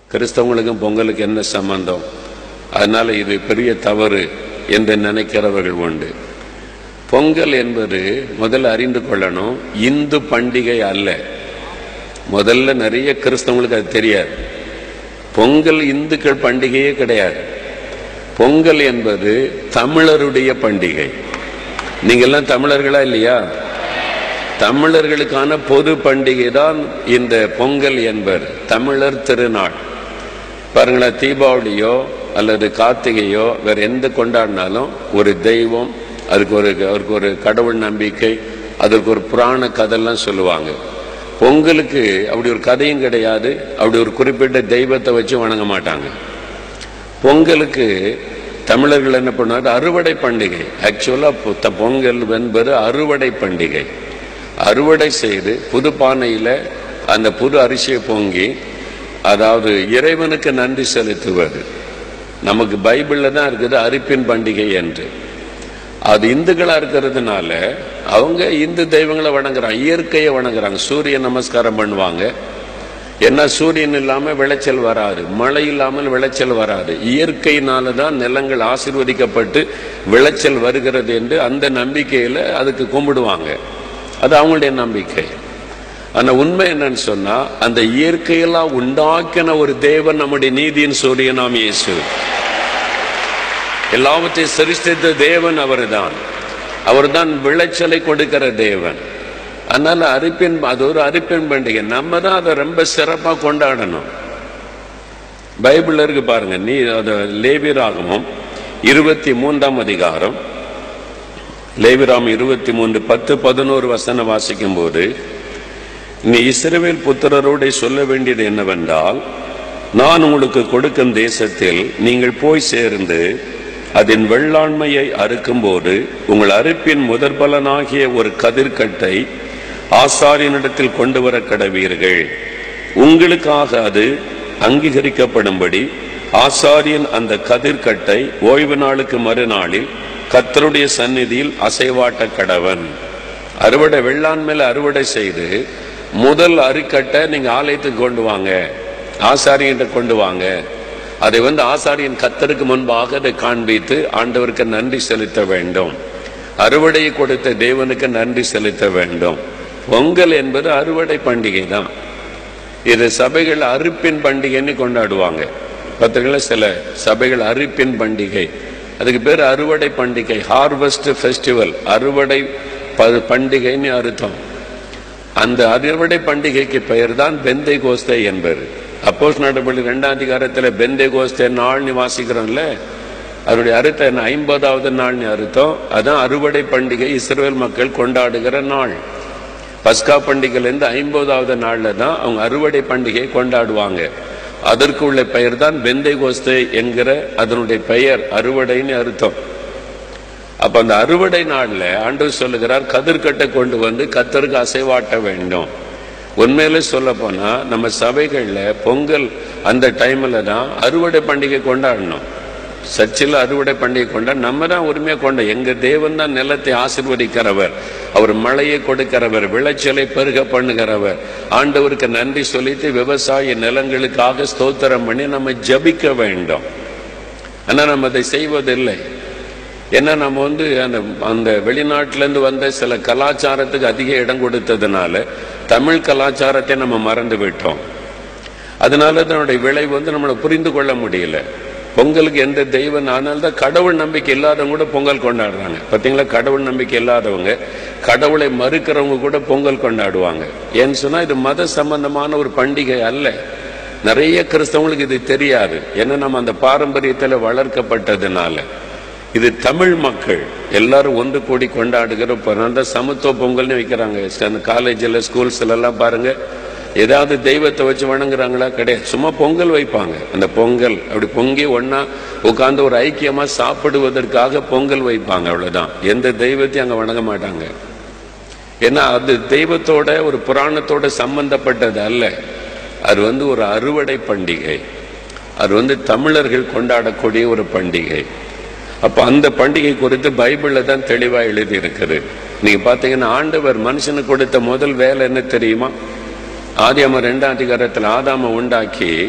கிறிஸ்தவங்களுக்கும் பொங்கலுக்கு என்ன சம்பந்தம் அதனால இது பெரிய தவறு என்று நினைக்கிறவர்கள் உண்டு பொங்கல் என்பது முதல்ல அறிந்து கொள்ளணும் இந்து பண்டிகை அல்ல முதல்ல நிறைய கிறிஸ்தவங்களுக்கு அது தெரியாது பொங்கல் இந்துக்கள் பண்டிகையே கிடையாது பொங்கல் என்பது தமிழருடைய பண்டிகை நீங்க எல்லாம் தமிழர்களா இல்லையா தமிழர்களுக்கான பொது பண்டிகை தான் இந்த பொங்கல் என்பது தமிழர் திருநாள் பாருங்களேன் தீபாவளியோ அல்லது கார்த்திகையோ வேற எந்த கொண்டாடினாலும் ஒரு தெய்வம் அதுக்கு ஒரு அவருக்கு ஒரு கடவுள் நம்பிக்கை அதுக்கு ஒரு புராண கதையெல்லாம் சொல்லுவாங்க பொங்கலுக்கு அப்படி ஒரு கதையும் கிடையாது அப்படி ஒரு குறிப்பிட்ட தெய்வத்தை வச்சு வணங்க மாட்டாங்க பொங்கலுக்கு தமிழர்கள் என்ன பண்ணுவாங்க அறுவடை பண்டிகை ஆக்சுவலா பொங்கல் என்பது அறுவடை பண்டிகை அறுவடை செய்து புது பானையில அந்த புது அரிசியை பொங்கி அதாவது இறைவனுக்கு நன்றி செலுத்துவது நமக்கு பைபிள்ல தான் இருக்குது அரிப்பின் பண்டிகை என்று அது இந்துக்களா இருக்கிறதுனால அவங்க இந்து தெய்வங்களை வணங்குறாங்க இயற்கையை வணங்குறாங்க சூரிய நமஸ்காரம் பண்ணுவாங்க ஏன்னா சூரியன் இல்லாம விளைச்சல் வராது மழை இல்லாமல் விளைச்சல் வராது இயற்கையினால தான் நிலங்கள் ஆசீர்வதிக்கப்பட்டு விளைச்சல் வருகிறது என்று அந்த நம்பிக்கையில அதுக்கு கும்பிடுவாங்க அது அவங்களுடைய நம்பிக்கை ஆனா உண்மை என்னன்னு சொன்னா அந்த இயற்கையெல்லாம் உண்டாக்கின ஒரு தேவன் நம்முடைய நீதியின் சூரியனாம் இயேசு எல்லாவற்றையும் சிருஷ்டித்த தேவன் அவர்தான் அவர்தான் விளைச்சலை கொடுக்கிற தேவன் அதனால அரிப்பின் அது ஒரு அரிப்பின் பண்டிகை நம்ம தான் அதை ரொம்ப சிறப்பா கொண்டாடணும் பைபிள்ல இருக்கு பாருங்க நீ அது லேபிராகமும் இருபத்தி மூன்றாம் அதிகாரம் லேபிராம் இருபத்தி மூன்று பத்து பதினோரு வசனம் வாசிக்கும் போது நீ இஸ்ரவேல் புத்திரரோட சொல்ல வேண்டியது என்னவென்றால் நான் உங்களுக்கு கொடுக்கும் தேசத்தில் நீங்கள் போய் சேர்ந்து அதன் வெள்ளாண்மையை அறுக்கும்போது உங்கள் அறுப்பின் முதற் பலனாகிய ஒரு கதிர்கட்டை ஆசாரியனிடத்தில் கொண்டு வர கடவீர்கள் உங்களுக்காக அது அங்கீகரிக்கப்படும்படி ஆசாரியன் அந்த கதிர்கட்டை ஓய்வு நாளுக்கு மறுநாளில் கத்தருடைய சந்நிதியில் அசைவாட்ட கடவன் அறுவடை வெள்ளாண்மையில அறுவடை செய்து முதல் அரிக்கட்டை நீங்க ஆலயத்துக்கு கொண்டு வாங்க ஆசாரியன்ட்ட கொண்டு வாங்க அதை வந்து ஆசாரியன் கத்தருக்கு முன்பாக அதை காண்பித்து ஆண்டவருக்கு நன்றி செலுத்த வேண்டும் அறுவடையை கொடுத்த தேவனுக்கு நன்றி செலுத்த வேண்டும் பொங்கல் என்பது அறுவடை பண்டிகை தான் இது சபைகள் அறுப்பின் பண்டிகைன்னு கொண்டாடுவாங்க பார்த்தீங்களா சில சபைகள் அறுப்பின் பண்டிகை அதுக்கு பேர் அறுவடை பண்டிகை ஹார்வெஸ்ட் ஃபெஸ்டிவல் அறுவடை ப- பண்டிகைன்னு அர்த்தம் அந்த அறுவடை பண்டிகைக்கு பெயர் தான் பெந்தை கோஸ்தை என்பது அப்போஸ் நடபடி ரெண்டாம் அதிகாரத்துல பெந்தை கோஸ்தை நாள்னு வாசிக்கிறோம்ல அதனுடைய அர்த்தம் என்ன ஐம்பதாவது நாள்னு அர்த்தம் அதான் அறுவடை பண்டிகை இஸ்ரேல் மக்கள் கொண்டாடுகிற நாள் பஸ்கா பண்டிகையிலேருந்து ஐம்பதாவது நாள்ல தான் அவங்க அறுவடை பண்டிகை கொண்டாடுவாங்க அதற்கு உள்ள பெயர் தான் பெந்தை கோஸ்தை என்கிற அதனுடைய பெயர் அறுவடைன்னு அர்த்தம் அப்ப அந்த அறுவடை நாள்ல ஆண்டவர் சொல்லுகிறார் கதிர்கட்டை கொண்டு வந்து கத்தருக்கு அசைவாட்ட வேண்டும் உண்மையில சொல்ல போனா நம்ம சபைகள்ல பொங்கல் அந்த டைம்ல தான் அறுவடை பண்டிகை கொண்டாடணும் சர்ச்சில் அறுவடை பண்டிகை கொண்டா நம்ம தான் உரிமையா கொண்ட எங்க தேவன் தான் நிலத்தை ஆசிர்வதிக்கிறவர் அவர் மழையை கொடுக்கிறவர் விளைச்சலை பெருக பண்ணுகிறவர் ஆண்டவருக்கு நன்றி சொல்லிட்டு விவசாய நிலங்களுக்காக ஸ்தோத்திரம் பண்ணி நம்ம ஜபிக்க வேண்டும் ஆனா நம்ம அதை செய்வதில்லை ஏன்னா நம்ம வந்து அந்த அந்த வெளிநாட்டுல இருந்து வந்த சில கலாச்சாரத்துக்கு அதிக இடம் கொடுத்ததுனால தமிழ் கலாச்சாரத்தை நம்ம மறந்து விட்டோம் அதனால அதனுடைய விளைவு வந்து நம்மளை புரிந்து கொள்ள முடியல பொங்கலுக்கு எந்த தெய்வம் அதனால தான் கடவுள் நம்பிக்கை இல்லாதவங்க கூட பொங்கல் கொண்டாடுறாங்க பார்த்தீங்களா கடவுள் நம்பிக்கை இல்லாதவங்க கடவுளை மறுக்கிறவங்க கூட பொங்கல் கொண்டாடுவாங்க ஏன்னு சொன்னா இது மத சம்பந்தமான ஒரு பண்டிகை அல்ல நிறைய கிறிஸ்தவங்களுக்கு இது தெரியாது ஏன்னா நம்ம அந்த பாரம்பரியத்தில் வளர்க்கப்பட்டதுனால இது தமிழ் மக்கள் எல்லாரும் ஒன்று கூடி கொண்டாடுகிற பிறந்த சமத்துவ பொங்கல்னு வைக்கிறாங்க அந்த காலேஜில் ஸ்கூல்ஸ்ல எல்லாம் பாருங்க ஏதாவது தெய்வத்தை வச்சு வணங்குறாங்களா கிடையாது சும்மா பொங்கல் வைப்பாங்க அந்த பொங்கல் அப்படி பொங்கி ஒண்ணா உட்கார்ந்து ஒரு ஐக்கியமா சாப்பிடுவதற்காக பொங்கல் வைப்பாங்க அவ்வளவுதான் எந்த தெய்வத்தையும் அங்க வணங்க மாட்டாங்க ஏன்னா அது தெய்வத்தோட ஒரு புராணத்தோட சம்பந்தப்பட்டது அல்ல அது வந்து ஒரு அறுவடை பண்டிகை அது வந்து தமிழர்கள் கொண்டாடக்கூடிய ஒரு பண்டிகை அப்ப அந்த பண்டிகை குறித்து பைபிள்ல தான் தெளிவா எழுதி இருக்குது நீங்க பாத்தீங்கன்னா ஆண்டவர் மனுஷனுக்கு கொடுத்த முதல் வேலை என்ன தெரியுமா ஆதியாம ரெண்டாம் அதிகாரத்தில் ஆதாம உண்டாக்கி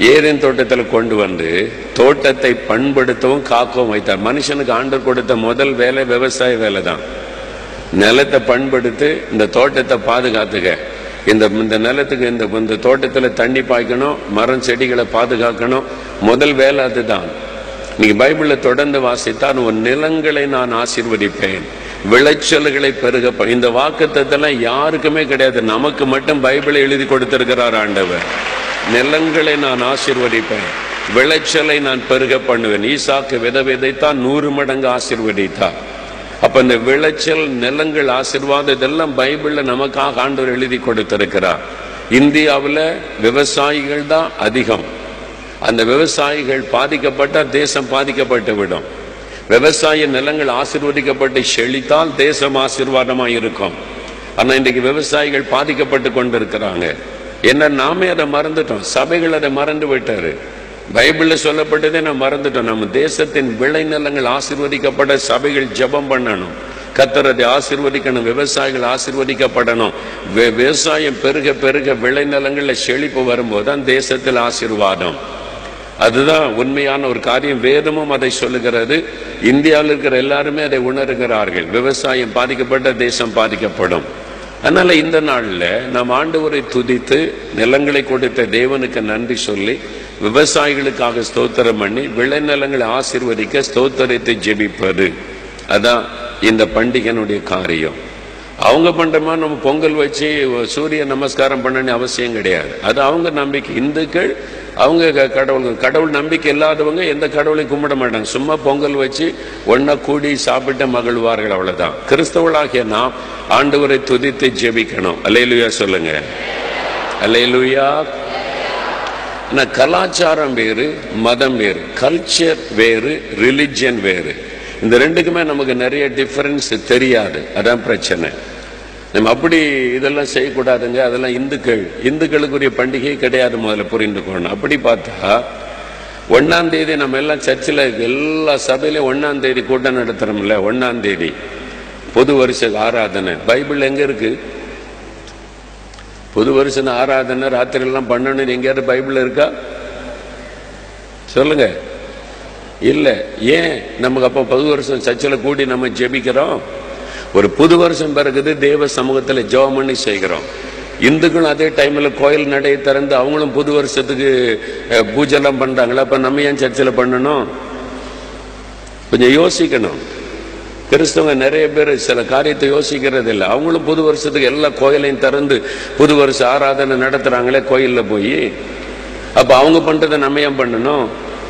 ஏதேன் தோட்டத்தில் கொண்டு வந்து தோட்டத்தை பண்படுத்தவும் காக்கவும் வைத்தார் மனுஷனுக்கு ஆண்டவர் கொடுத்த முதல் வேலை விவசாய வேலை தான் நிலத்தை பண்படுத்து இந்த தோட்டத்தை பாதுகாத்துக்க இந்த இந்த நிலத்துக்கு இந்த இந்த தோட்டத்துல தண்ணி பாய்க்கணும் மரம் செடிகளை பாதுகாக்கணும் முதல் வேலை அதுதான் நீங்க பைபிள்ல தொடர்ந்து வாசித்தால் உன் நிலங்களை நான் ஆசீர்வதிப்பேன் விளைச்சல்களை பெருக ப- இந்த வாக்குத்தத்தெல்லாம் யாருக்குமே கிடையாது நமக்கு மட்டும் பைபிளை எழுதி கொடுத்திருக்கிறார் ஆண்டவர் நிலங்களை நான் ஆசீர்வதிப்பேன் விளைச்சலை நான் பெருக பண்ணுவேன் ஈசாக்கு வித விதைத்தான் நூறு மடங்கு ஆசீர்வதித்தார் அப்ப இந்த விளைச்சல் நிலங்கள் ஆசீர்வாதம் இதெல்லாம் பைபிள்ல நமக்காக ஆண்டவர் எழுதி கொடுத்திருக்கிறார் இந்தியாவுல விவசாயிகள் தான் அதிகம் அந்த விவசாயிகள் பாதிக்கப்பட்ட தேசம் பாதிக்கப்பட்டு விடும் விவசாய நிலங்கள் ஆசீர்வதிக்கப்பட்டு செழித்தால் தேசம் ஆசீர்வாதமாக இருக்கும் ஆனா இன்றைக்கு விவசாயிகள் பாதிக்கப்பட்டு கொண்டிருக்கிறாங்க என்ன நாமே அதை மறந்துட்டோம் சபைகள் அதை மறந்து விட்டாரு பைபிள்ல சொல்லப்பட்டதே நான் மறந்துட்டோம் நம்ம தேசத்தின் விளைநிலங்கள் ஆசீர்வதிக்கப்பட சபைகள் ஜெபம் பண்ணணும் கத்தர் அதை ஆசீர்வதிக்கணும் விவசாயிகள் ஆசீர்வதிக்கப்படணும் வி- விவசாயம் பெருக பெருக விளைநிலங்கள்ல செழிப்பு வரும்போது தான் தேசத்தில் ஆசீர்வாதம் அதுதான் உண்மையான ஒரு காரியம் வேதமும் அதை சொல்லுகிறது இந்தியாவில் இருக்கிற எல்லாருமே அதை உணர்கிறார்கள் விவசாயம் பாதிக்கப்பட்ட தேசம் பாதிக்கப்படும் அதனால இந்த நாள்ல நாம் ஆண்டவரை துதித்து நிலங்களை கொடுத்த தேவனுக்கு நன்றி சொல்லி விவசாயிகளுக்காக ஸ்தோத்திரம் பண்ணி விளைநிலங்களை ஆசீர்வதிக்க ஸ்தோத்திரத்தை ஜெபிப்பது அதான் இந்த பண்டிகையினுடைய காரியம் அவங்க பண்றமா நம்ம பொங்கல் வச்சு சூரிய நமஸ்காரம் பண்ணணும்னு அவசியம் கிடையாது அது அவங்க நம்பிக்கை இந்துக்கள் அவங்க க- கடவுள் கடவுள் நம்பிக்கை இல்லாதவங்க எந்த கடவுளையும் கும்பிட மாட்டாங்க சும்மா பொங்கல் வச்சு ஒன்னா கூடி சாப்பிட்டு மகிழ்வார்கள் அவ்வளவுதான் கிறிஸ்தவர்களாகிய நாம் ஆண்டவரை துதித்து ஜெபிக்கணும் அல்லேலுயா சொல்லுங்க அல்லேலுயா ஆனா கலாச்சாரம் வேறு மதம் வேறு கல்ச்சர் வேறு ரிலிஜியன் வேறு இந்த ரெண்டுக்குமே நமக்கு நிறைய டிஃபரன்ஸ் தெரியாது அதான் பிரச்சனை நம்ம அப்படி இதெல்லாம் செய்யக்கூடாதுங்க அதெல்லாம் இந்துக்கள் இந்துக்களுக்குரிய பண்டிகை கிடையாது முதல்ல புரிந்து கொள்ளணும் அப்படி பார்த்தா ஒன்னாம் தேதி நம்ம எல்லாம் சர்ச்சில் எல்லா சபையிலையும் ஒன்னாம் தேதி கூட்டம் நடத்துறோம்ல ஒன்னாம் தேதி புது வருஷ ஆராதனை பைபிள் எங்க இருக்கு புது வருஷம் ஆராதனை ராத்திரி எல்லாம் பண்ணணும்னு எங்கேயாவது பைபிள் இருக்கா சொல்லுங்க இல்ல ஏன் நமக்கு அப்போ புது வருஷம் சர்ச்சில் கூடி நம்ம ஜெபிக்கிறோம் ஒரு புது வருஷம் பிறகுது தேவ சமூகத்தில் ஜெபம் பண்ணி செய்கிறோம் இந்துக்களும் அதே டைம்ல கோயில் நடையை திறந்து அவங்களும் புது வருஷத்துக்கு அஹ், பூஜை எல்லாம் பண்றாங்களா அப்ப நம்ம ஏன் சர்ச்சில் பண்ணணும் கொஞ்சம் யோசிக்கணும் கிறிஸ்தவங்க நிறைய பேர் சில காரியத்தை யோசிக்கிறது இல்லை அவங்களும் புது வருஷத்துக்கு எல்லா கோயிலையும் திறந்து புது வருஷ ஆராதனை நடத்துறாங்களே கோயில்ல போய் அப்ப அவங்க பண்றதை நம்ம ஏன் பண்ணணும்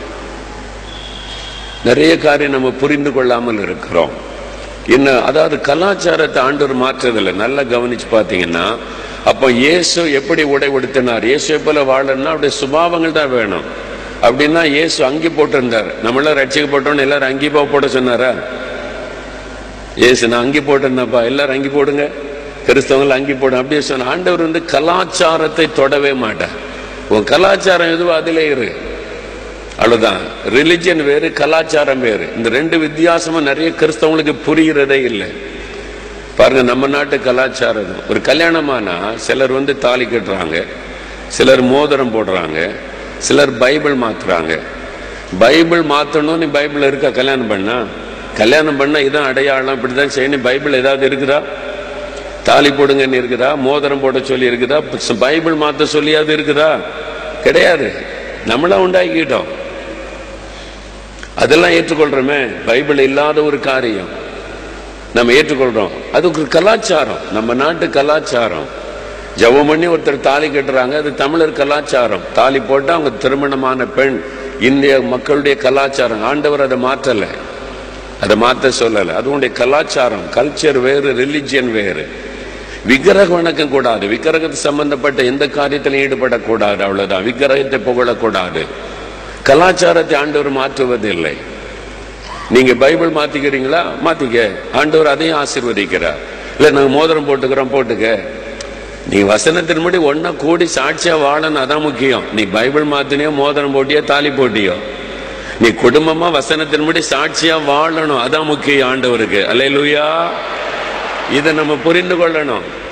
நிறைய காரியம் நம்ம புரிந்து கொள்ளாமல் இருக்கிறோம் என்ன அதாவது கலாச்சாரத்தை ஆண்டவர் மாற்றுறதில்லை நல்லா கவனிச்சு பார்த்தீங்கன்னா அப்போ இயேசு எப்படி உடை உடுத்தினார் இயேசு போல வாழணும்னா அவருடைய சுபாவங்கள் தான் வேணும் அப்படின்னா இயேசு அங்கி போட்டிருந்தார் நம்மளாம் ரட்சிக்கப்பட்டோன்னு எல்லாரும் அங்கி போக போட சொன்னாரா ஏசு நான் அங்கி போட்டேன்னப்பா எல்லாரும் அங்கி போடுங்க கிறிஸ்தவங்கள் அங்கி போடும் அப்படியே சொன்ன ஆண்டவர் வந்து கலாச்சாரத்தை தொடவே மாட்டார் உன் கலாச்சாரம் எதுவோ அதிலே இரு அவ்வளவுதான் ரிலிஜன் வேறு கலாச்சாரம் வேறு இந்த ரெண்டு வித்தியாசமும் நிறைய கிறிஸ்தவங்களுக்கு புரிகிறதே இல்லை பாருங்க நம்ம நாட்டு கலாச்சாரம் ஒரு கல்யாணமானா சிலர் வந்து தாலி கட்டுறாங்க சிலர் மோதிரம் போடுறாங்க சிலர் பைபிள் மாத்துறாங்க பைபிள் மாத்தணும்னு பைபிள் இருக்கா கல்யாணம் பண்ணா கல்யாணம் பண்ணா இதான் அடையாளம் இப்படிதான் செய்யணும் பைபிள் ஏதாவது இருக்குதா தாலி போடுங்கன்னு இருக்குதா மோதிரம் போட சொல்லி இருக்குதா பைபிள் மாத்த சொல்லியாவது இருக்குதா கிடையாது நம்மளா உண்டாக்கிட்டோம் அதெல்லாம் ஏற்றுக்கொள்றோமே பைபிள் இல்லாத ஒரு காரியம் நம்ம ஏற்றுக்கொள்றோம் அது ஒரு கலாச்சாரம் நம்ம நாட்டு கலாச்சாரம் ஜெபம் பண்ணி ஒருத்தர் தாலி கட்டுறாங்க அது தமிழர் கலாச்சாரம் தாலி போட்டா அவங்க திருமணமான பெண் இந்திய மக்களுடைய கலாச்சாரம் ஆண்டவர் அதை மாற்றல அதை மாத்த சொல்லல அது உடைய கலாச்சாரம் கல்ச்சர் வேறு ரிலிஜியன் வேறு விக்கிரக வணக்கம் கூடாது விக்கிரகத்து சம்பந்தப்பட்ட எந்த காரியத்திலும் ஈடுபடக்கூடாது அவ்வளவுதான் விக்கிரகத்தை புகழக்கூடாது கலாச்சாரத்தை ஆண்டவர் மாற்றுவதில்லை நீங்க பைபிள் மாத்திக்கிறீங்களா மாத்திக்க ஆண்டவர் அதையும் ஆசீர்வதிக்கிறார் இல்ல நாங்க மோதிரம் போட்டுக்கிறோம் போட்டுக்க நீ வசனத்தின்படி ஒன்னா கூடி சாட்சியா வாழணும் அதான் முக்கியம் நீ பைபிள் மாத்தினியோ மோதிரம் போட்டியோ தாலி போட்டியோ நீ குடும்பமா வசனத்தின்படி சாட்சியா வாழணும் அதான் முக்கியம் ஆண்டவருக்கு அல்லேலூயா இதை நம்ம புரிந்து கொள்ளணும்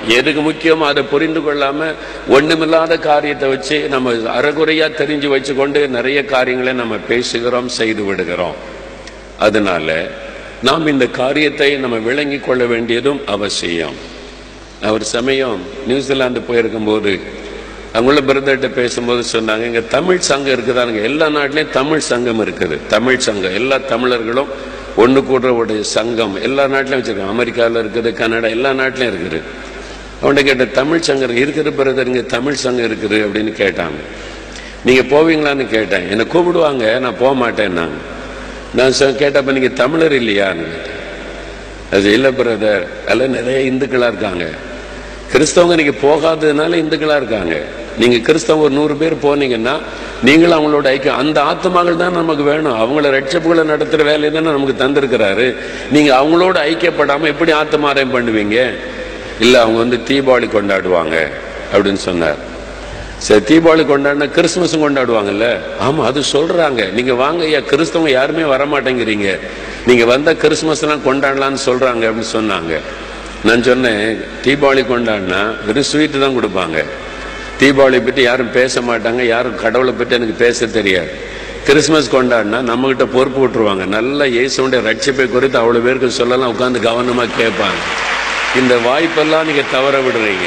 எதுக்கு முக்கியமோ அதை புரிந்து கொள்ளாம ஒண்ணுமில்லாத காரியத்தை வச்சு நம்ம அறகுறையா தெரிஞ்சு வச்சுக்கொண்டு நிறைய காரியங்களை நம்ம பேசுகிறோம் செய்து விடுகிறோம் அதனால நாம் இந்த காரியத்தை நம்ம விளங்கி கொள்ள வேண்டியதும் அவசியம் நான் ஒரு சமயம் நியூசிலாந்து போயிருக்கும்போது அங்குள்ள பிரதர்கிட்ட பேசும்போது சொன்னாங்க இங்க தமிழ் சங்கம் இருக்குதானுங்க எல்லா நாட்டிலையும் தமிழ் சங்கம் இருக்குது தமிழ் சங்கம் எல்லா தமிழர்களும் ஒன்று கூடுற ஒரு சங்கம் எல்லா நாட்டிலையும் வச்சிருக்காங்க அமெரிக்காவில் இருக்குது கனடா எல்லா நாட்டிலையும் இருக்குது அவன்கிட்ட கேட்ட தமிழ் சங்கம் இருக்குது பிரதர் இங்க தமிழ் சங்கம் இருக்குது அப்படின்னு கேட்டாங்க நீங்க போவீங்களான்னு கேட்டேன் என்னை கூப்பிடுவாங்க நான் போக மாட்டேன்னாங்க நான் சொ- கேட்டப்ப நீங்க தமிழர் இல்லையான்னு கேட்டேன். அது இல்லை பிரதர் எல்லாம் நிறைய இந்துக்களா இருக்காங்க கிறிஸ்தவங்க நீங்க போகாததுனால இந்துக்களா இருக்காங்க நீங்க கிறிஸ்தவங்க ஒரு நூறு பேர் போனீங்கன்னா நீங்களும் அவங்களோட ஐக்கியம் அந்த ஆத்மாக்கள் தான் நமக்கு வேணும் அவங்கள ரட்சப்புகளை நடத்துற வேலையை தானே நமக்கு தந்திருக்கிறாரு நீங்க அவங்களோட ஐக்கியப்படாம எப்படி ஆத்மாராயம் பண்ணுவீங்க இல்ல அவங்க வந்து தீபாவளி கொண்டாடுவாங்க அப்படின்னு சொன்னார் சரி தீபாவளி கொண்டாடினா கிறிஸ்துமஸும் கொண்டாடுவாங்கல்ல ஆமா அது சொல்றாங்க நீங்க வாங்க ஐயா கிறிஸ்தவங்க யாருமே வர மாட்டேங்கிறீங்க நீங்க வந்தா கிறிஸ்துமஸ் எல்லாம் கொண்டாடலாம்னு சொல்றாங்க அப்படின்னு சொன்னாங்க நான் சொன்னேன் தீபாவளி கொண்டாடினா வெறும் ஸ்வீட்டு தான் கொடுப்பாங்க தீபாவளி பற்றி யாரும் பேச மாட்டாங்க யாரும் கடவுளை பற்றி எனக்கு பேச தெரியாது கிறிஸ்மஸ் கொண்டாடினா நம்மகிட்ட பொறுப்பு விட்டுருவாங்க நல்ல இயேசுடைய ரட்சிப்பை குறித்து அவ்வளவு பேருக்கு சொல்லலாம் உட்காந்து கவனமா கேட்பாங்க இந்த வாய்ப்பெல்லாம் நீங்க தவற விடுறீங்க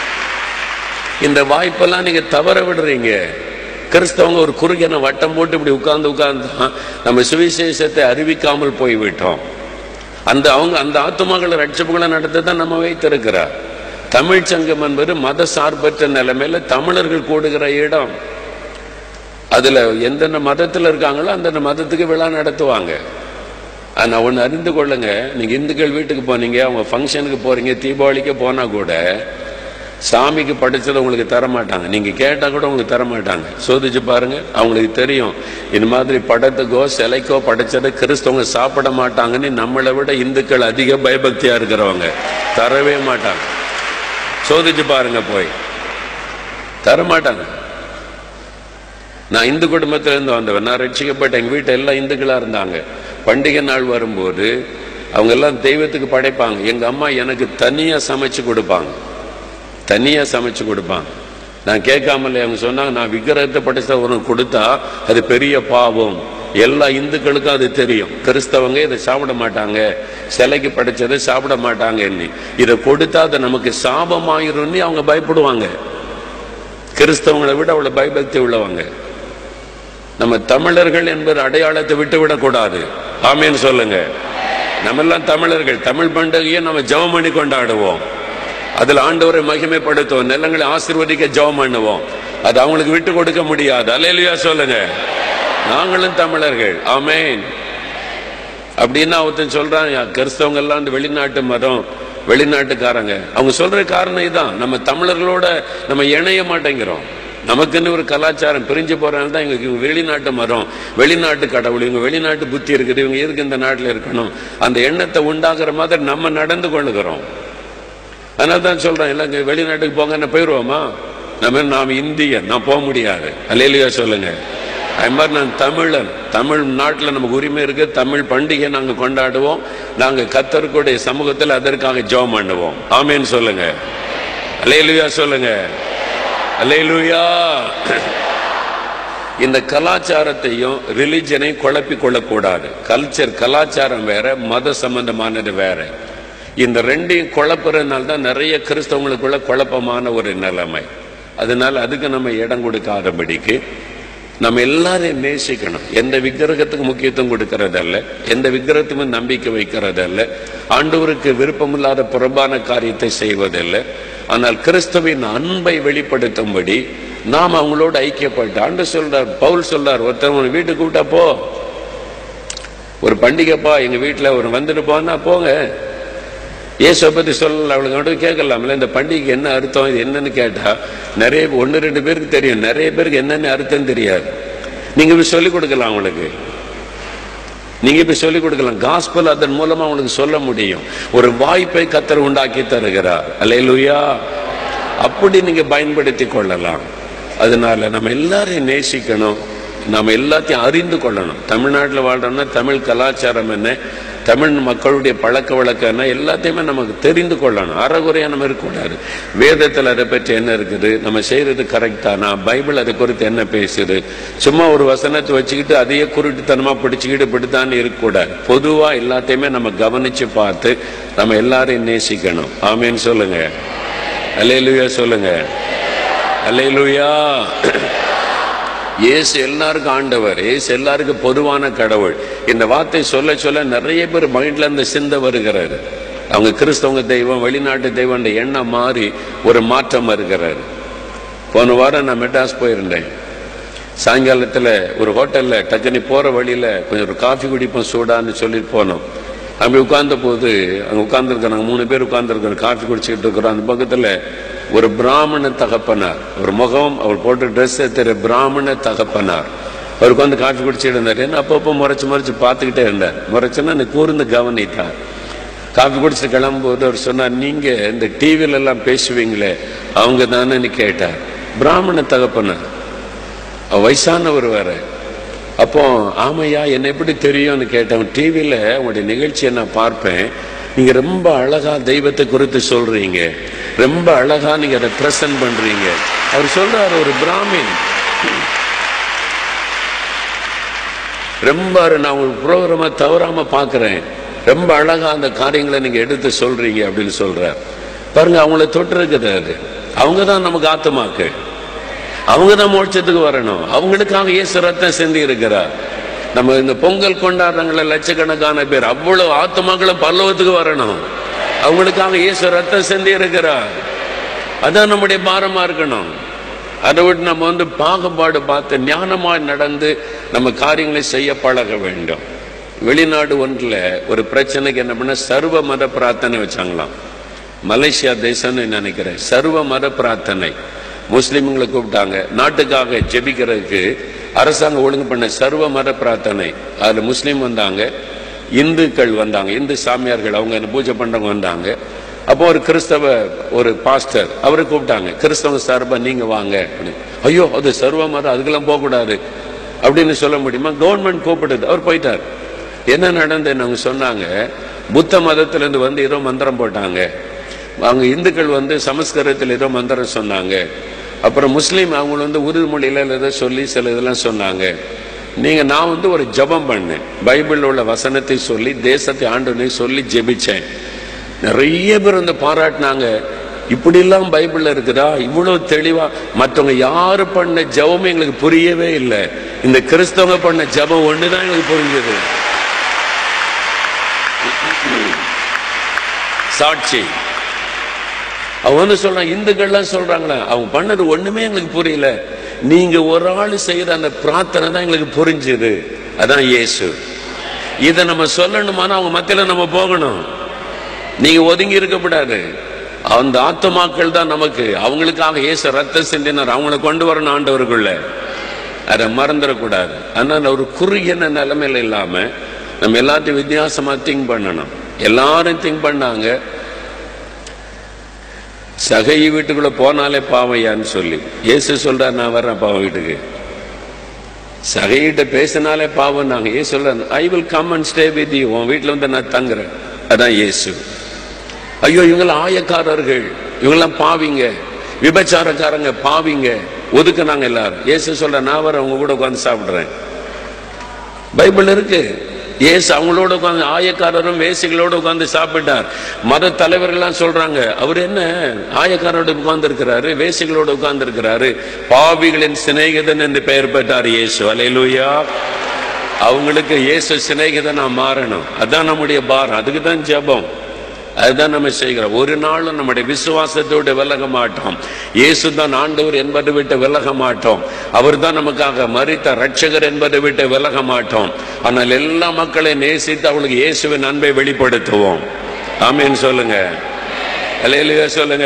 இந்த வாய்ப்பெல்லாம் நீங்க தவற விடுறீங்க கிறிஸ்தவங்க ஒரு குறுகின வட்டம் போட்டு இப்படி உட்கார்ந்து உட்கார்ந்து நம்ம சுவிசேஷத்தை அறிவிக்காமல் போய்விட்டோம் அந்த அவங்க அந்த ஆத்துமாக்களை ரட்சப்புகளை நடத்த தான் நம்ம வைத்திருக்கிறார் தமிழ் சங்கம் என்பது மத சார்பற்ற நிலைமையில தமிழர்கள் கூடுகிற இடம் அதுல எந்தெந்த மதத்துல இருக்காங்களோ அந்தந்த மதத்துக்கு விழா நடத்துவாங்க ஆனா ஒண்ணு அறிந்து கொள்ளுங்க நீங்க இந்துக்கள் வீட்டுக்கு போனீங்க அவங்க ஃபங்க்ஷனுக்கு போறீங்க தீபாவளிக்கு போனா கூட சாமிக்கு படைச்சதை உங்களுக்கு தர மாட்டாங்க நீங்க கேட்டா கூட உங்களுக்கு தர மாட்டாங்க சோதிச்சு பாருங்க அவங்களுக்கு தெரியும் இந்த மாதிரி படத்துக்கோ சிலைக்கோ படைச்சதை கிறிஸ்தவங்க சாப்பிட மாட்டாங்கன்னு நம்மளை விட இந்துக்கள் அதிக பயபக்தியா இருக்கிறவங்க தரவே மாட்டாங்க சோதிச்சு பாருங்க போய் தர மாட்டாங்க நான் இந்து குடும்பத்துல இருந்து வந்தவன் நான் ரட்சிக்கப்பட்ட எங்க வீட்டு எல்லாம் இந்துக்களா இருந்தாங்க பண்டிகை நாள் வரும்போது அவங்க எல்லாம் தெய்வத்துக்கு படைப்பாங்க எங்க அம்மா எனக்கு தனியா சமைச்சு கொடுப்பாங்க தனியா சமைச்சு கொடுப்பாங்க நான் கேட்காமலே அவங்க சொன்னாங்க நான் விக்கிரகத்தை படைச்ச உனக்கு கொடுத்தா அது பெரிய பாவம் எல்லா இந்துக்களுக்கும் அது தெரியும் கிறிஸ்தவங்க இதை சாப்பிட மாட்டாங்க சிலைக்கு படைச்சதை சாப்பிட மாட்டாங்க இதை கொடுத்தா அது நமக்கு சாபமாயிரும்னு அவங்க பயப்படுவாங்க கிறிஸ்தவங்களை விட அவ்வளவு பயபக்தி உள்ளவங்க நம்ம தமிழர்கள் என்பது அடையாளத்தை விட்டு விடக்கூடாது ஆமேன்னு சொல்லுங்க நம்ம எல்லாம் தமிழர்கள் தமிழ் பண்டிகையை நம்ம ஜெபம் பண்ணி கொண்டாடுவோம் அதுல ஆண்டவரை மகிமைப்படுத்துவோம் நிலங்களை ஆசீர்வதிக்க ஜெபம் பண்ணுவோம் அது அவங்களுக்கு விட்டு கொடுக்க முடியாது அல்லேலுயா சொல்லுங்க நாங்களும் தமிழர்கள் ஆமேன் அப்படின்னா ஒருத்தன் சொல்றான் "யா, கிறிஸ்தவங்க எல்லாம் இந்த வெளிநாட்டு மதம் வெளிநாட்டுக்காரங்க அவங்க சொல்ற காரணம் இதுதான் நம்ம தமிழர்களோட நம்ம இணைய மாட்டேங்கிறோம் நமக்குன்னு ஒரு கலாச்சாரம் பிரிஞ்சு போறதுனால தான் எங்களுக்கு இவங்க வெளிநாட்டு மரம் வெளிநாட்டு கடவுள் இவங்க வெளிநாட்டு புத்தி இருக்குது இவங்க எதுக்கு இந்த நாட்டில் இருக்கணும் அந்த எண்ணத்தை உண்டாக்குற மாதிரி நம்ம நடந்து கொள்ளுகிறோம் அதனால தான் சொல்றேன் இல்லைங்க வெளிநாட்டுக்கு போங்க என்ன போயிடுவோமா நம்ம நாம் இந்தியன் நான் போக முடியாது அல்லையா சொல்லுங்க அது மாதிரி நான் தமிழன் தமிழ் நாட்டில் நமக்கு உரிமை இருக்கு தமிழ் பண்டிகை நாங்கள் கொண்டாடுவோம் நாங்கள் கத்தருக்குடைய சமூகத்தில் அதற்காக ஜெபம் பண்ணுவோம் ஆமேன்னு சொல்லுங்க அல்லையா சொல்லுங்க அல்லேலூயா இந்த கலாச்சாரத்தையும் ரிலிஜனையும் குழப்பி கொள்ளக்கூடாது கல்ச்சர் கலாச்சாரம் வேற மத சம்பந்தமானது வேற இந்த ரெண்டையும் குழப்புறதுனால தான் நிறைய கிறிஸ்தவங்களுக்குள்ள குழப்பமான ஒரு நிலைமை அதனால அதுக்கு நம்ம இடம் கொடுக்காதபடிக்கு நம்ம எல்லாரையும் நேசிக்கணும் எந்த விக்கிரகத்துக்கு முக்கியத்துவம் கொடுக்கறதல்ல எந்த விக்கிரகத்துக்கும் நம்பிக்கை வைக்கிறதல்ல ஆண்டவருக்கு விருப்பமில்லாத புறம்பான காரியத்தை செய்வதல்ல ஆனால் கிறிஸ்துவின் அன்பை வெளிப்படுத்தும்படி நாம் அவங்களோட ஐக்கியப்பட்டு ஆண்டு சொல்றார் பவுல் சொல்றார் ஒருத்தர் உன் வீட்டுக்கு கூப்பிட்டா போ ஒரு பண்டிகைப்பா எங்க வீட்டுல ஒரு வந்துட்டு போனா போங்க இயேசுவை பத்தி சொல்லல அவளுக்கு மட்டும் கேட்கலாம்ல இந்த பண்டிகைக்கு என்ன அர்த்தம் இது என்னன்னு கேட்டா நிறைய ஒன்று ரெண்டு பேருக்கு தெரியும் நிறைய பேருக்கு என்னென்ன அர்த்தம் தெரியாது நீங்க போய் சொல்லிக் கொடுக்கலாம் அவங்களுக்கு நீங்க போய் சொல்லிக் கொடுக்கலாம் காஸ்பல் அதன் மூலமா அவங்களுக்கு சொல்ல முடியும் ஒரு வாய்ப்பை கத்தர் உண்டாக்கி தருகிறார் அல்லேலூயா அப்படி நீங்க பயன்படுத்தி கொள்ளலாம் அதனால நம்ம எல்லாரையும் நேசிக்கணும் நம்ம எல்லாத்தையும் அறிந்து கொள்ளணும் தமிழ்நாட்டில் வாழ்றோம்னா தமிழ் கலாச்சாரம் என்ன தமிழ் மக்களுடைய பழக்க வழக்கம்னா எல்லாத்தையுமே நமக்கு தெரிந்து கொள்ளணும் அறகுறையா நம்ம இருக்கக்கூடாது வேதத்தில் அதை பற்றி என்ன இருக்குது நம்ம செய்யறது கரெக்ட் தானா பைபிள் அதை குறித்து என்ன பேசுது சும்மா ஒரு வசனத்தை வச்சுக்கிட்டு அதையே குருட்டுத்தனமா பிடிச்சிக்கிட்டு இப்படித்தான் இருக்கக்கூடாது பொதுவா எல்லாத்தையுமே நம்ம கவனிச்சு பார்த்து நம்ம எல்லாரையும் நேசிக்கணும் ஆமேன்னு சொல்லுங்க அல்லேலூயா சொல்லுங்க அல்லேலூயா இயேசு எல்லாருக்கும் ஆண்டவர் இயேசு எல்லாருக்கும் பொதுவான கடவுள் இந்த வார்த்தை சொல்ல சொல்ல நிறைய பேர் மைண்ட்ல இருந்து சிந்த வருகிறாரு அவங்க கிறிஸ்தவங்க தெய்வம் வெளிநாட்டு தெய்வம் எண்ணம் மாறி ஒரு மாற்றம் வருகிறாரு போன வாரம் நான் மெட்ராஸ் போயிருந்தேன் சாயங்காலத்துல ஒரு ஹோட்டல்ல டக்குனி போற வழியில கொஞ்சம் ஒரு காஃபி குடிப்போம் சூடான்னு சொல்லிட்டு போனோம் அப்படி உட்கார்ந்த போது அங்க உட்கார்ந்துருக்கிறாங்க மூணு பேர் உட்கார்ந்துருக்கிறோம் காஃபி குடிச்சிட்டு இருக்கிறோம் அந்த பக்கத்துல ஒரு பிராமண தகப்பனார் ஒரு முகம் அவர் போட்ட ட்ரெஸ் தெரிய பிராமண தகப்பனார் அவருக்கு வந்து காஃபி குடிச்சிட்டு இருந்தார் என்ன அப்பப்போ முறைச்சு முறைச்சு பார்த்துக்கிட்டே இருந்தார் முறைச்சுன்னா எனக்கு கூர்ந்து கவனித்தார் காஃபி குடிச்சிட்டு கிளம்பும்போது அவர் சொன்னார் நீங்க இந்த டிவில எல்லாம் பேசுவீங்களே அவங்க தானே கேட்டார் பிராமண தகப்பனார் அவர் வயசானவர் வேற அப்போ ஆமையா என்ன எப்படி தெரியும்னு கேட்டேன் டிவியில உங்களுடைய நிகழ்ச்சியை நான் பார்ப்பேன் நீங்க ரொம்ப அழகா தெய்வத்தை குறித்து சொல்றீங்க ரொம்ப அழகா நீங்க அதை பிரசன்ட் பண்றீங்க அவர் சொல்றாரு ஒரு பிராமின் ரொம்ப நான் ஒரு ப்ரோக்ராம தவறாம பார்க்கிறேன் ரொம்ப அழகா அந்த காரியங்களை நீங்க எடுத்து சொல்றீங்க அப்படின்னு சொல்றார் பாருங்க அவங்கள தொட்டிருக்குது அது அவங்க தான் நமக்கு ஆத்துமாக்கு அவங்க தான் மோட்சத்துக்கு வரணும் அவங்களுக்காக இயேசு ரத்தம் சிந்தி இருக்கிறார் நம்ம இந்த பொங்கல் கொண்டாடுறாங்கள லட்சக்கணக்கான பேர் அவ்வளவு ஆத்மாக்களும் பல்லவத்துக்கு வரணும் அவங்களுக்காக இயேசு ரத்தம் சிந்தி இருக்கிறார் அதான் நம்முடைய பாரமா இருக்கணும் அதை விட்டு நம்ம வந்து பாகுபாடு பார்த்து ஞானமாய் நடந்து நம்ம காரியங்களை செய்ய பழக வேண்டும் வெளிநாடு ஒன்றில் ஒரு பிரச்சனைக்கு என்ன பண்ண சர்வ மத பிரார்த்தனை வச்சாங்களாம் மலேசியா தேசம்னு நினைக்கிறேன் சர்வ மத பிரார்த்தனை முஸ்லிம்களை கூப்பிட்டாங்க நாட்டுக்காக ஜெபிக்கிறதுக்கு அரசாங்கம் ஒழுங்கு பண்ண சர்வ மத பிரார்த்தனை அதுல முஸ்லீம் வந்தாங்க இந்துக்கள் வந்தாங்க இந்து சாமியார்கள் அவங்க அந்த பூஜை பண்றவங்க வந்தாங்க அப்போ ஒரு கிறிஸ்தவ ஒரு பாஸ்டர் அவரை கூப்பிட்டாங்க கிறிஸ்தவ சார்பா நீங்க வாங்க அப்படின்னு. ஐயோ அது சர்வ மதம் அதுக்கெல்லாம் போகக்கூடாது அப்படின்னு சொல்ல முடியுமா கவர்மெண்ட் கூப்பிடுது அவர் போயிட்டார் என்ன நடந்ததுன்னு அவங்க சொன்னாங்க புத்த மதத்துல இருந்து வந்து ஏதோ மந்திரம் போட்டாங்க அவங்க இந்துக்கள் வந்து சமஸ்கிருதத்தில் ஏதோ மந்திரம் சொன்னாங்க அப்புறம் முஸ்லீம் அவங்க வந்து உருது மொழியில ஏதோ சொல்லி சில இதெல்லாம் சொன்னாங்க நீங்க நான் வந்து ஒரு ஜெபம் பண்ணேன் பைபிள்ல உள்ள வசனத்தை சொல்லி தேசத்தை ஆண்டுனை சொல்லி ஜெபிச்சேன் நிறைய பேர் வந்து பாராட்டினாங்க இப்படிலாம் பைபிள்ல இருக்குதா இவ்வளவு தெளிவா மற்றவங்க யாரு பண்ண ஜெபம் எங்களுக்கு புரியவே இல்லை இந்த கிறிஸ்தவங்க பண்ண ஜெபம் ஒண்ணுதான் எங்களுக்கு புரிஞ்சது சாட்சி அவங்க வந்து சொல்றாங்க இந்துக்கள்லாம் சொல்றாங்களே அவங்க பண்ணது ஒண்ணுமே எங்களுக்கு புரியல நீங்க ஒரு ஆள் செய்யற அந்த பிரார்த்தனை தான் எங்களுக்கு புரிஞ்சுது அதான் இயேசு இதை நம்ம சொல்லணுமானா அவங்க மத்தியில நம்ம போகணும் நீங்க ஒதுங்கி இருக்கக்கூடாது அந்த ஆத்மாக்கள் தான் நமக்கு அவங்களுக்காக இயேசு ரத்த சிந்தினார் அவங்கள கொண்டு வரணும் ஆண்டவருக்குள்ள அதை மறந்துடக்கூடாது அதனால ஒரு குறுகிய நிலைமையில இல்லாம நம்ம எல்லாத்தையும் வித்தியாசமா திங்க் பண்ணணும் எல்லாரும் திங்க் பண்ணாங்க சகை வீட்டுக்குள்ள போனாலே பாவையான்னு சொல்லி இயேசு சொல்றார் நான் வர்றேன் பாவம் வீட்டுக்கு சகையிட்ட பேசினாலே பாவம் நாங்க ஏசு சொல்ற I will come and stay with you உன் வீட்டுல வந்து நான் தங்குறேன் அதான் இயேசு ஐயோ இவங்களாம் ஆயக்காரர்கள் இவங்கெல்லாம் பாவிங்க விபச்சாரக்காரங்க பாவிங்க ஒதுக்குனாங்க எல்லாரும் இயேசு சொல்ற நான் வர அவங்க கூட உட்காந்து சாப்பிடுறேன் பைபிள் இருக்கு இயேசு அவங்களோட உட்காந்து ஆயக்காரரும் வேசிகளோட உட்கார்ந்து சாப்பிட்டார் மத தலைவர்கள்லாம் சொல்றாங்க அவர் என்ன ஆயக்காரோட உட்கார்ந்து இருக்கிறாரு வேசிகளோட உட்கார்ந்து இருக்கிறாரு பாவிகளின் சிநேகிதன் என்று பெயர் பெற்றார் இயேசு அலையிலுயா அவங்களுக்கு இயேசு சிநேகிதனா மாறணும் அதான் நம்முடைய பாரம் அதுக்கு தான் ஜெபம் அதுதான் நம்ம செய்கிறோம் ஒரு நாளும் நம்முடைய விசுவாசத்தோடு விலக மாட்டோம் இயேசு தான் ஆண்டவர் என்பதை விட்டு விலக மாட்டோம் அவர் தான் நமக்காக மறித்த ரட்சகர் என்பதை விட்டு விலக மாட்டோம் ஆனால் எல்லா மக்களையும் நேசித்து அவளுக்கு இயேசுவின் அன்பை வெளிப்படுத்துவோம் ஆமீன் சொல்லுங்க அல்லையா சொல்லுங்க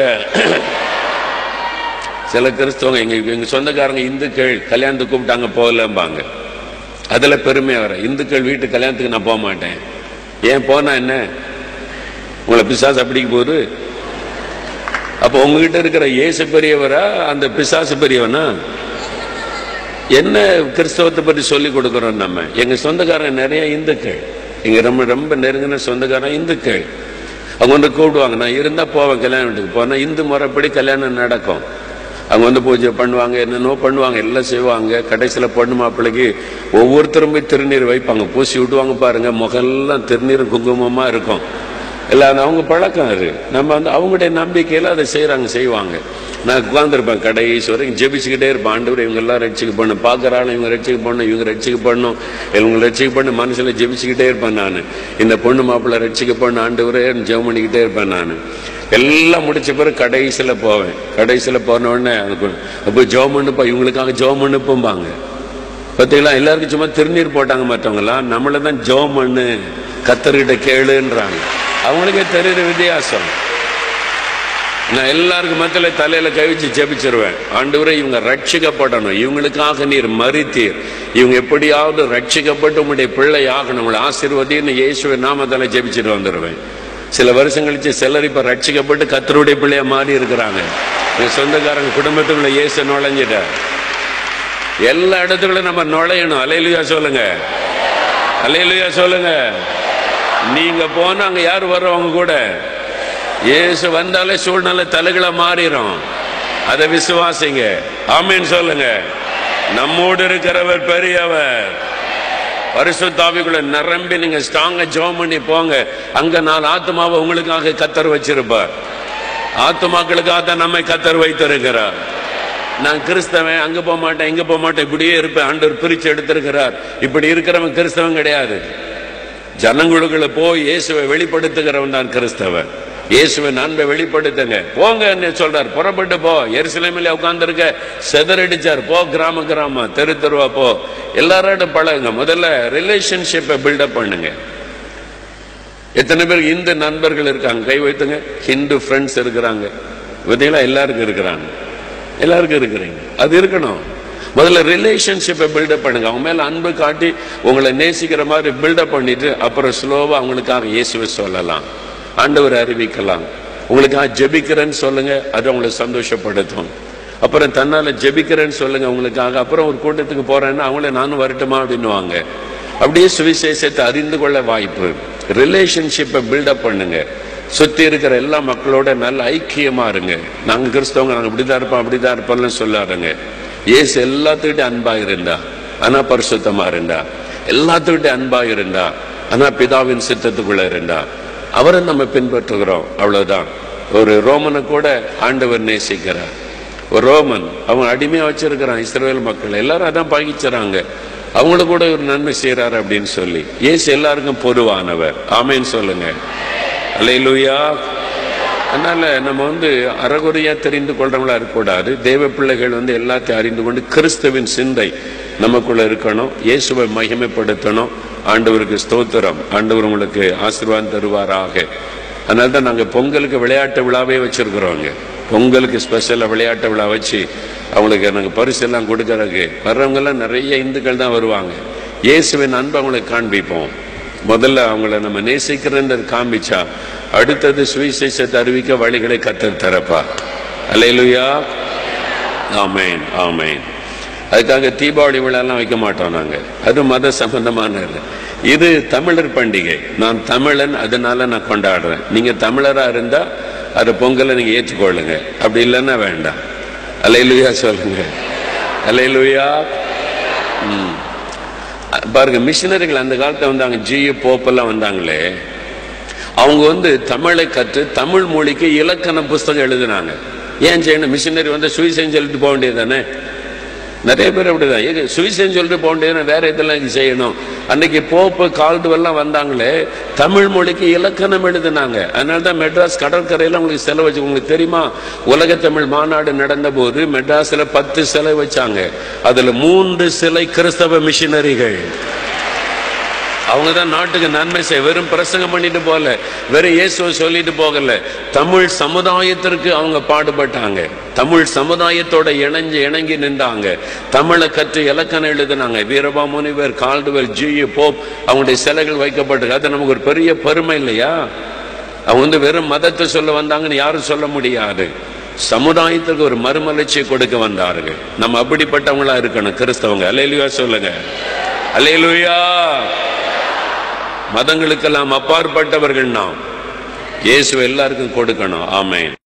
சில கிறிஸ்தவங்க எங்க எங்க சொந்தக்காரங்க இந்துக்கள் கல்யாணத்துக்கு கூப்பிட்டாங்க போகலம்பாங்க அதுல பெருமையா வர இந்துக்கள் வீட்டு கல்யாணத்துக்கு நான் போக மாட்டேன் ஏன் போனா என்ன உங்களை பிசாசு அப்படிக்கு போகுது அப்போ உங்ககிட்ட இருக்கிற இயேசு பெரியவரா அந்த பிசாசு பெரியவனா என்ன கிறிஸ்தவத்தை பற்றி சொல்லி கொடுக்கிறோம் நம்ம எங்க சொந்தக்காரங்க நிறைய இந்துக்கள் இங்க ரொம்ப ரொம்ப நெருங்கின சொந்தக்காரன் இந்துக்கள் அவங்க வந்து கூப்பிடுவாங்க நான் இருந்தா போவேன் கல்யாண வீட்டுக்கு போனா இந்து முறைப்படி கல்யாணம் நடக்கும் அவங்க வந்து பூஜை பண்ணுவாங்க என்னென்னோ பண்ணுவாங்க எல்லாம் செய்வாங்க கடைசியில பொண்ணு மாப்பிள்ளைக்கு ஒவ்வொருத்தரும் போய் திருநீர் வைப்பாங்க பூசி விடுவாங்க பாருங்க முகெல்லாம் திருநீர் குங்குமமா இருக்கும் எல்லாம் அவங்க பழக்கம் அது நம்ம வந்து அவங்களுடைய நம்பிக்கையில அதை செய்யறாங்க செய்வாங்க நான் உட்காந்துருப்பேன் கடைசி வரைக்கும் ஜெபிச்சுக்கிட்டே இருப்பேன் ஆண்டவர் இவங்க எல்லாம் ரட்சிக்க பண்ணும் பார்க்கறாள் இவங்க ரட்சிக்க பண்ணும் இவங்க ரட்சிக்க பண்ணும் இவங்க ரட்சிக்க பண்ணு மனசுல ஜெபிச்சுக்கிட்டே இருப்பேன் நான் இந்த பொண்ணு மாப்பிள்ளை ரட்சிக்க பண்ண ஆண்டவரே ஜெபம் பண்ணிக்கிட்டே இருப்பேன் நான் எல்லாம் முடிச்ச பிறகு கடைசியில போவேன் கடைசியில போன உடனே அதுக்கு போய் ஜெபம் பண்ணுப்பா இவங்களுக்காக ஜெபம் பண்ணுப்போம்பாங்க பார்த்தீங்களா எல்லாருக்கும் சும்மா திருநீர் போட்டாங்க மற்றவங்கலாம் நம்மள தான் ஜெபம் பண்ணு கத்தர்கிட்ட கேளுன்றாங்க அவங்களுக்கே தெரியுற வித்தியாசம் நான் எல்லாருக்கும் மத்தியில தலையில கை வச்சு ஜெபிச்சிருவேன் ஆண்டவரே இவங்க ரட்சிக்கப்படணும் இவங்களுக்காக நீர் மறித்தீர் இவங்க எப்படியாவது ரட்சிக்கப்பட்டு உங்களுடைய பிள்ளை ஆகணும் உங்களை ஆசீர்வதின்னு இயேசுவின் நாமத்தால ஜெபிச்சுட்டு வந்துடுவேன் சில வருஷம் கழிச்சு சிலர் இப்ப ரட்சிக்கப்பட்டு கத்தருடைய பிள்ளையா மாறி இருக்கிறாங்க என் சொந்தக்காரங்க குடும்பத்துக்குள்ள இயேசு நுழைஞ்சிட்டார் எல்லா இடத்துக்குள்ள நம்ம நுழையணும் அலையிலுயா சொல்லுங்க அலையிலுயா சொல்லுங்க நீங்க போனா அங்க யார் வர்றவங்க கூட இயேசு வந்தாலே சூழ்நிலை தலைகளை மாறிடும் அதை விசுவாசிங்க ஆமீன் சொல்லுங்க நம்மோடு இருக்கிறவர் பெரியவர் பரிசுத்தாவிக்குள்ள நிரம்பி நீங்க ஸ்ட்ராங்கா ஜோம் பண்ணி போங்க அங்க நாலு ஆத்மாவை உங்களுக்காக கத்தர் வச்சிருப்பார் ஆத்மாக்களுக்காக தான் நம்மை கத்தர் வைத்திருக்கிறார் நான் கிறிஸ்தவன் அங்க போக மாட்டேன் இங்க போக மாட்டேன் இப்படியே இருப்பேன் ஆண்டவர் பிரிச்சு எடுத்திருக்கிறார் இப்படி இருக்கிறவன் கிறிஸ்தவன் கிடையாது ஜனங்களுக்குள்ள போய் இயேசுவை வெளிப்படுத்துகிறவன் தான் கிறிஸ்தவன் இயேசுவின் அன்பை வெளிப்படுத்துங்க போங்க என்ன சொல்றார் புறப்பட்டு போ எருசலேமில் உட்கார்ந்துருக்க செதறடிச்சார் போ கிராம கிராமம் தெரு தெருவா போ எல்லாரோட பழகுங்க முதல்ல ரிலேஷன்ஷிப்பை பில்டப் பண்ணுங்க எத்தனை பேர் இந்து நண்பர்கள் இருக்காங்க கை வைத்துங்க ஹிந்து ஃப்ரெண்ட்ஸ் இருக்கிறாங்க பார்த்தீங்களா எல்லாருக்கும் இருக்கிறாங்க எல்லாருக்கும் இருக்கிறீங்க அது இருக்கணும் முதல்ல ரிலேஷன்ஷிப்பை பில்டப் பண்ணுங்க அவங்க மேல அன்பு காட்டி உங்களை நேசிக்கிற மாதிரி பில்டப் பண்ணிட்டு அப்புறம் ஸ்லோவா அவங்களுக்காக இயேசுவை சொல்லலாம் ஆண்டவர் அறிவிக்கலாம் உங்களுக்காக ஜெபிக்கிறேன்னு சொல்லுங்க அது அவங்களை சந்தோஷப்படுத்தும் அப்புறம் தன்னால ஜெபிக்கிறேன்னு சொல்லுங்க உங்களுக்காக அப்புறம் ஒரு கூட்டத்துக்கு போறேன்னா அவங்கள நானும் வரட்டுமா அப்படின்னுவாங்க அப்படியே சுவிசேஷத்தை அறிந்து கொள்ள வாய்ப்பு ரிலேஷன்ஷிப்பை பில்டப் பண்ணுங்க சுத்தி இருக்கிற எல்லா மக்களோட நல்ல ஐக்கியமா இருங்க நாங்க கிறிஸ்தவங்க நாங்க இப்படிதான் இருப்போம் அப்படிதான் இருப்போம்னு சொல்லாருங்க இயேசு எல்லாத்துக்கிட்ட அன்பா இருந்தா ஆனா பரிசுத்தமா இருந்தா எல்லாத்துக்கிட்ட அன்பா இருந்தா ஆனா பிதாவின் சித்தத்துக்குள்ள இருந்தா அவரை நம்ம பின்பற்றுகிறோம் அவ்வளவுதான் ஒரு ரோமனை கூட ஆண்டவர் நேசிக்கிறார் ஒரு ரோமன் அவன் அடிமையா வச்சிருக்கிறான் இஸ்ரேல் மக்கள் எல்லாரும் அதான் பகிச்சுறாங்க அவங்களுக்கு கூட ஒரு நன்மை செய்யறாரு அப்படின்னு சொல்லி ஏசு எல்லாருக்கும் பொதுவானவர் ஆமேன்னு சொல்லுங்க அல்லேலூயா அதனால நம்ம வந்து அறகுறையா தெரிந்து கொள்றவங்களா இருக்கக்கூடாது தேவ பிள்ளைகள் வந்து எல்லாத்தையும் அறிந்து கொண்டு கிறிஸ்துவின் சிந்தை நமக்குள்ள இருக்கணும் இயேசுவை மகிமைப்படுத்தணும் ஆண்டவருக்கு ஸ்தோத்திரம் ஆண்டவர் உங்களுக்கு ஆசீர்வாதம் தருவாராக அதனால தான் நாங்கள் பொங்கலுக்கு விளையாட்டு விழாவே வச்சிருக்கிறோங்க பொங்கலுக்கு ஸ்பெஷலாக விளையாட்டு விழா வச்சு அவங்களுக்கு நாங்கள் பரிசு எல்லாம் கொடுக்கறதுக்கு வர்றவங்க எல்லாம் நிறைய இந்துக்கள் தான் வருவாங்க இயேசுவின் அன்பை அவங்களுக்கு காண்பிப்போம் முதல்ல அவங்கள நம்ம நேசிக்கிறன்ற காண்பிச்சா அடுத்தது சுவிசேஷத்தை அறிவிக்க வழிகளை கத்தர் தரப்பா அலையிலுயா ஆமேன் ஆமேன் அதுக்காக தீபாவளி விழாலாம் வைக்க மாட்டோம் நாங்க அது மத சம்பந்தமான இல்லை. இது தமிழர் பண்டிகை நான் தமிழன் அதனால நான் கொண்டாடுறேன் நீங்க தமிழரா இருந்தா அது பொங்கலை நீங்க ஏற்றுக்கொள்ளுங்க அப்படி இல்லைன்னா வேண்டாம் அலையிலுயா சொல்லுங்க அலையிலுயா ம் பாருங்க மிஷினரிகள் அந்த காலத்துல வந்தாங்க ஜியு போப்பெல்லாம் வந்தாங்களே அவங்க வந்து தமிழை கற்று தமிழ் மொழிக்கு இலக்கண புஸ்தகம் எழுதினாங்க ஏன் செய்யணும் மிஷினரி வந்து சுவிசேஷம் சொல்லிட்டு போக வேண்டியது தானே நிறைய பேர் அப்படிதான் ஏங்க சுவிசேஷம் சொல்லிட்டு போக வேண்டியது வேற இதெல்லாம் இங்க செய்யணும் அன்னைக்கு போப்பு கால்டுவெல்லாம் வந்தாங்களே தமிழ் மொழிக்கு இலக்கணம் எழுதினாங்க அதனால தான் மெட்ராஸ் கடற்கரையில உங்களுக்கு சிலை வச்சு உங்களுக்கு தெரியுமா உலக தமிழ் மாநாடு நடந்த போது மெட்ராஸ்ல பத்து சிலை வச்சாங்க அதுல மூன்று சிலை கிறிஸ்தவ மிஷினரிகள் அவங்க தான் நாட்டுக்கு நன்மை செய்ய வெறும் பிரசங்கம் பண்ணிட்டு போகல வெறும் இயேசுவை சொல்லிட்டு போகல தமிழ் சமுதாயத்திற்கு அவங்க பாடுபட்டாங்க தமிழ் சமுதாயத்தோட இணைஞ்சு இணங்கி நின்றாங்க தமிழை கற்று இலக்கணம் எழுதினாங்க வீரபா முனிவர் கால்டுவெல் ஜி போப் அவங்களுடைய சிலைகள் வைக்கப்பட்டிருக்கு அது நமக்கு ஒரு பெரிய பெருமை இல்லையா அவங்க வந்து வெறும் மதத்தை சொல்ல வந்தாங்கன்னு யாரும் சொல்ல முடியாது சமுதாயத்திற்கு ஒரு மறுமலர்ச்சியை கொடுக்க வந்தார்கள் நம்ம அப்படிப்பட்டவங்களா இருக்கணும் கிறிஸ்தவங்க அலையிலுயா சொல்லுங்க அலையிலுயா மதங்களுக்கெல்லாம் அப்பாற்பட்டவர்கள் நாம் இயேசு எல்லாருக்கும் கொடுக்கணும் ஆமென்